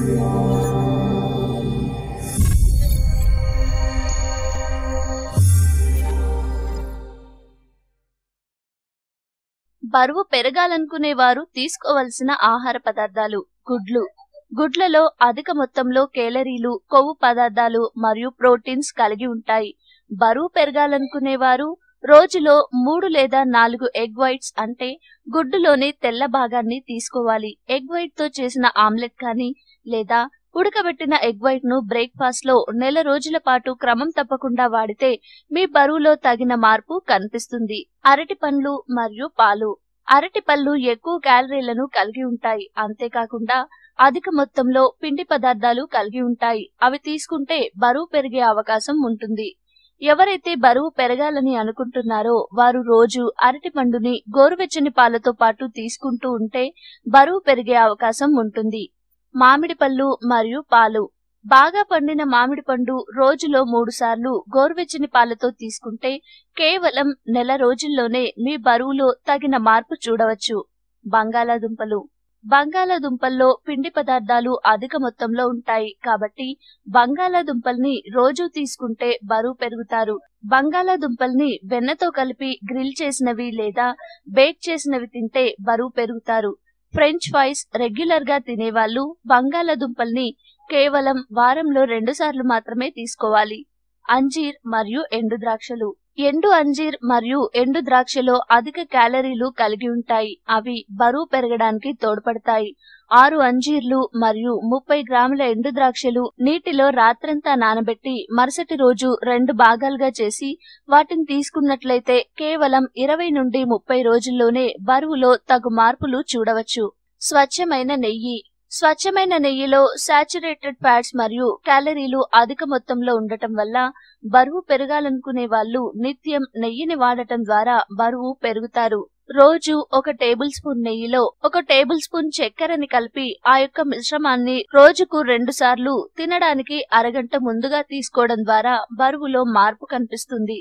బరువు పెరగాలనుకునే వారు తీసుకోవలసిన ఆహార పదార్థాలు గుడ్లు గుడ్లలో అధిక మొత్తంలో కేలరీలు కొవ్వు పదార్థాలు మరియు ప్రోటీన్స్ కలిగి ఉంటాయి బరువు పెరగాలనుకునే వారు రోజులో మూడు లేదా నాలుగు ఎగ్ వైట్స్ అంటే గుడ్డులోని తెల్ల భాగాన్ని తీసుకోవాలి ఎగ్ వైట్ తో చేసిన ఆమ్లెట్ కానీ లేదా ఉడకబెట్టిన ఎగ్ వైట్ ను బ్రేక్ఫాస్ట్ లో నెల రోజుల పాటు క్రమం తప్పకుండా వాడితే మీ బరువులో తగిన మార్పు కనిపిస్తుంది అరటి పండ్లు మరియు పాలు అరటి పళ్ళు ఎక్కువ క్యాలరీలను కలిగి ఉంటాయి అంతేకాకుండా అధిక మొత్తంలో పిండి పదార్థాలు కలిగి ఉంటాయి అవి తీసుకుంటే బరువు పెరిగే అవకాశం ఉంటుంది ఎవరైతే బరువు పెరగాలని అనుకుంటున్నారో వారు రోజు అరటి పండుని గోరువెచ్చని పాలతో పాటు తీసుకుంటూ ఉంటే బరువు పెరిగే అవకాశం ఉంటుంది మామిడి పళ్ళు మరియు పాలు బాగా పండిన మామిడి పండు రోజులో మూడు సార్లు గోరువెచ్చని పాలతో తీసుకుంటే కేవలం నెల రోజుల్లోనే మీ బరువులో తగిన మార్పు చూడవచ్చు బంగాళాదుంపలు బంగాళాదుంపల్లో పిండి పదార్థాలు అధిక మొత్తంలో ఉంటాయి కాబట్టి బంగాళాదుంపల్ని రోజు తీసుకుంటే బరువు పెరుగుతారు బంగాళాదుంపల్ని వెన్నతో కలిపి గ్రిల్ చేసినవి లేదా బేక్ చేసినవి తింటే బరువు పెరుగుతారు ఫ్రెంచ్ ఫ్రైస్ రెగ్యులర్ గా తినేవాళ్ళు బంగాళాదుంపల్ని కేవలం వారంలో రెండు సార్లు మాత్రమే తీసుకోవాలి అంజీర్ మరియు ఎండు ద్రాక్షలు ఎండు అంజీర్ మరియు ఎండు ద్రాక్షలో అధిక క్యాలరీలు కలిగి ఉంటాయి అవి బరువు పెరగడానికి తోడ్పడతాయి ఆరు అంజీర్లు మరియు ముప్పై గ్రాముల ఎండు ద్రాక్షలు నీటిలో రాత్రంతా నానబెట్టి మరుసటి రోజు రెండు భాగాలుగా చేసి వాటిని తీసుకున్నట్లయితే కేవలం ఇరవై నుండి ముప్పై రోజుల్లోనే బరువులో తగు మార్పులు చూడవచ్చు స్వచ్ఛమైన నెయ్యి స్వచ్ఛమైన నెయ్యిలో సాచురేటెడ్ ఫ్యాట్స్ మరియు క్యాలరీలు అధిక మొత్తంలో ఉండటం వల్ల బరువు పెరగాలనుకునే వాళ్ళు నిత్యం నెయ్యిని వాడటం ద్వారా బరువు పెరుగుతారు రోజు ఒక టేబుల్ స్పూన్ నెయ్యిలో ఒక టేబుల్ స్పూన్ చక్కెరని కలిపి ఆ యొక్క మిశ్రమాన్ని రోజుకు రెండు సార్లు తినడానికి అరగంట ముందుగా తీసుకోవడం ద్వారా బరువులో మార్పు కనిపిస్తుంది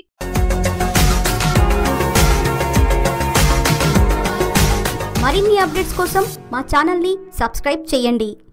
మరిన్ని అప్డేట్స్ కోసం మా ఛానల్ని సబ్స్క్రైబ్ చేయండి